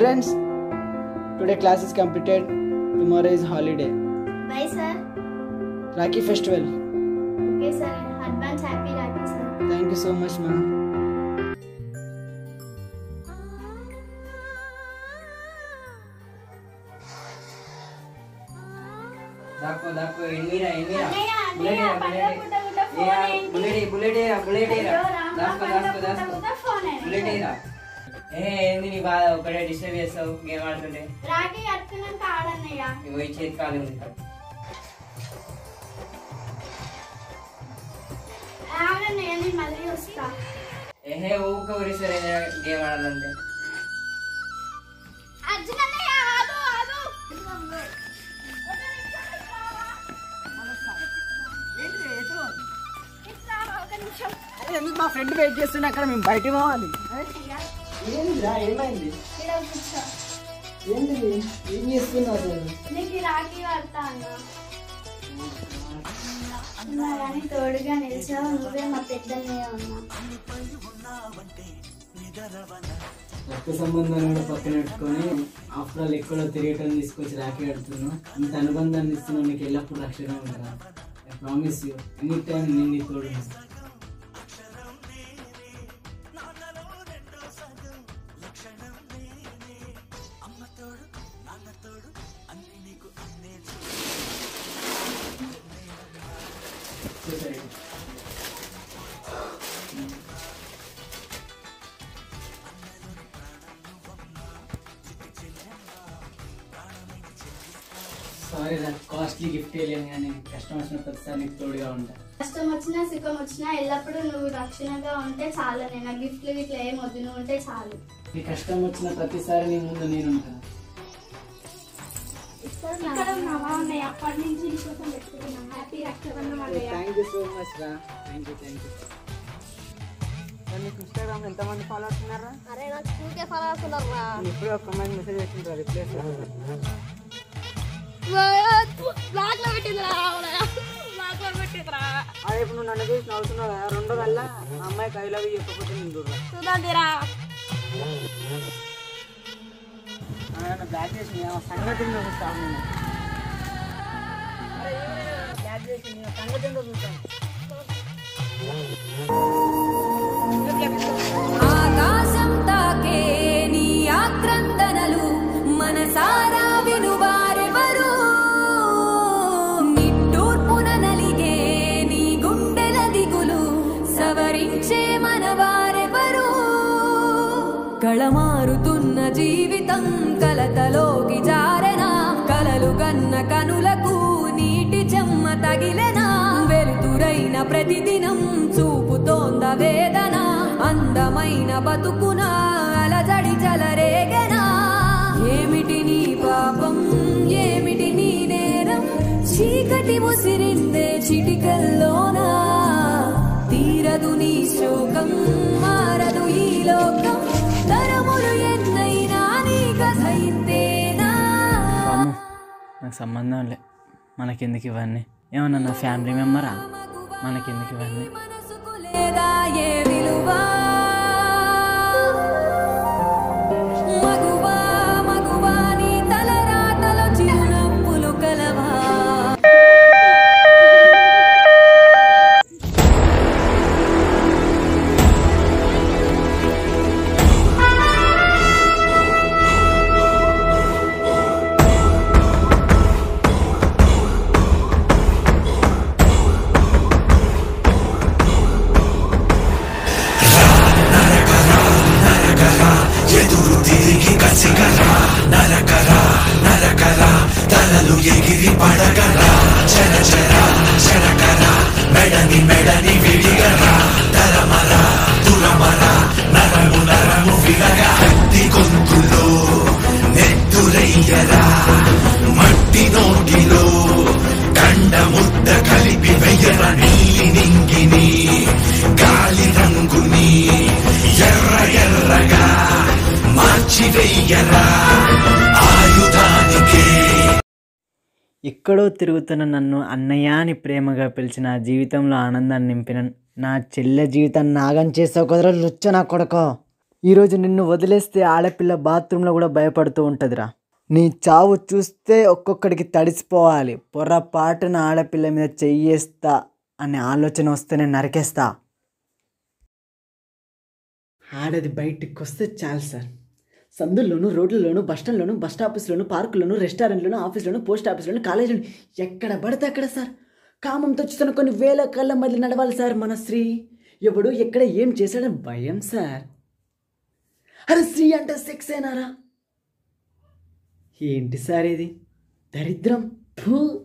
Childrens, today class is completed. Tomorrow is holiday. Bye sir Rakhi festival. Okay sir advance happy Rakhi sir Thank you so much, ma. దాక్కో దాక్కో ఎన్నిరా ఎన్నిరా అన్నయ్య, అన్నయ్య, పండుగ bullet పూట పూట ఏరా, ఫోన్ బుల్లెట్ ఏంటి? ఏరా, బుల్లెట్ ఏరా. అయ్యో, రామ, దాసుకో పండుగ దాసుకో పూట దాసుకో పూట ఫోన్ ఏంటి? బుల్లెట్ ఏరా ఏ ఏంది నీ బాధ ఒకటే డిస్టర్బ్ చేస్తావు గేమ్ ఆడుతుంటే రాఖీ కట్టుకున్నాక ఆడన్నయ్య ఇగో ఈ చేతి ఖాళీ ఉంది ఆగన్నయ్య నేను మళ్ళీ వస్తా ఏహే ఊక ఉరిస్తారు గేమ్ ఆడాలంటే అర్జున్ అన్నయ్య ఆగు ఆగు ఇట్లా రా, ఒక నిమిషం ఎందుకు మా ఫ్రెండ్ వెయిట్ చేస్తున్నా అక్కడ మేము బయట పోవాలి ఏంటిరా ఏమైంది ఇలా కూర్చో ఏంటిది ఏం చేస్తున్నావు అసలు నీకు ఈ రాఖీ కడతా అన్న ఉన్నా కానీ తోడుగా నిలిచావు నువ్వే మా పెద్దన్నయ్య ఉన్నా రక్త సంబంధాన్ని కూడా పక్కన పెట్టుకొని ఆఫ్టర్ ఆల్ ఎక్కడో తిరిగేటం తీసుకొచ్చి రాఖీ కడుతున్నావు ఇంత అనుబంధాన్ని ఇస్తున్నావు నీకు ఎల్లప్పుడూ రక్షణ ఉంటారా I promise you any time నేను నీ తోడు ఉంటా. చూసారు సారీ నాకు కాస్ట్లీ గిఫ్ట్ వేయలేను కానీ కష్టం వచ్చిన ప్రతిసారి నీకు తోడుగా ఉంటా కష్టం వచ్చినా సుఖం వచ్చినా ఎల్లప్పుడూ నువ్వు రక్షణగా ఉంటే చాలు నేను గిఫ్ట్లు గిట్ల ఏం వద్దు నువ్వు ఉంటే చాలు నీ కష్టం వచ్చిన ప్రతిసారి నీ ముందు నేను ఉంటాను ఇక్కడ ఉన్నావా అన్నయ్య అప్పటి నుంచి నీకోసం పెట్టుకున్నాం హ్యాపీ రక్షబంధం అన్నయ్య థ్యాంక్ యూ సో మచ్ రా థ్యాంక్ యూ థ్యాంక్ యూ నీకు ఇన్స్టాగ్రామ్ ఎంతమంది ఫాలోవర్స్ ఉన్నారా అరే నాకు చూకే ఫలాస్ ఉన్నారా ఇప్పుడే ఒక అమ్మాయికి మెసేజ్ చేసింటారు రిప్లై బ్లాక్ లో పెట్టిందిరా బ్లాక్ లో పెట్టిందిరా అదే ఇప్పుడు నువ్వు నన్ను చూసి నవ్వుతున్నావు కదా రెండో వల్ల ఆ అమ్మాయికి ఐ లవ్ చెప్పకపోతే నేను చూడరా చూడండిరా నన్ను బ్లాక్ చేసి నీ సంగతి ఏందో చూస్తాను నేను బ్లాక్ చేసి నీ సంగతి ఏందో చూస్తాను ఆకాశం తాకే నీ ఆక్రందనలు మనసారా వినువారెవరు నిట్టూర్పున నలిగే నీ గుండెల దిగులు సవరించే మనవారెవరు కళమారుతున్న జీవితం కలతలోకి జారెనా కలలు గన్న కనులకు నీటి చెమ్మ తగిలెనా వెలుతురైన ప్రతిదినం చూపుతోంద వేదన అందమైన బతుకున అలజడి చలరేగనా ఏమిటి నీ పాపం ఏమిటి నీ నేరం చీకటి ముసిరిందే చిటికల్లోనా తీరదు నీ శోకం మారదు ఈ లోకం తరములు ఎన్నైనా నీ కథ ఇంతేనా అమ్మో నాకు సంబంధం లే మనకెందుకు ఇవన్నీ ఏమన్నా నా ఫ్యామిలీ మెంబరా మనకెందుకు ఇవన్నీ మనసుకు లేదా ఏ విలువ మగువా మగువా నీ తలరాతలో చిరునవ్వులు కలవా ఎక్కడో తిరుగుతున్న నన్ను అన్నయ్య అని ప్రేమగా పిలిచి నా జీవితంలో ఆనందాన్ని నింపిన నా చెల్లె జీవితాన్ని నాగం చేసావు కుదర లుచ్చ నా కొడుకో ఈరోజు నిన్ను వదిలేస్తే ఆడపిల్ల బాత్రూంలో కూడా భయపడుతూ ఉంటుందిరా నీ చావు చూస్తే ఒక్కొక్కడికి తడిసిపోవాలి పొర్రపాటున ఆడపిల్ల మీద చెయ్యేస్తా అనే ఆలోచన వస్తే నేను నరికేస్తా ఆడది బయటికి వస్తే చాలు సార్ సందుల్లోనూ రోడ్లలోనూ బస్టాండ్లోనూ బస్ స్టాప్స్లోనూ పార్కులోనూ రెస్టారెంట్లోనూ ఆఫీస్లోనూ పోస్ట్ ఆఫీస్లోనూ కాలేజీలోనూ ఎక్కడ పడితే అక్కడ సార్ కామంతో చూస్తున్న కొన్ని వేల కళ్ళ మధ్య నడవాలి సార్ మన స్త్రీ ఎవడు ఎక్కడ ఏం చేశాడని భయం సార్ అరే స్త్రీ అంటే సెక్స్ ఏనారా ఏంటి సార్ ఇది దరిద్రం ఫూ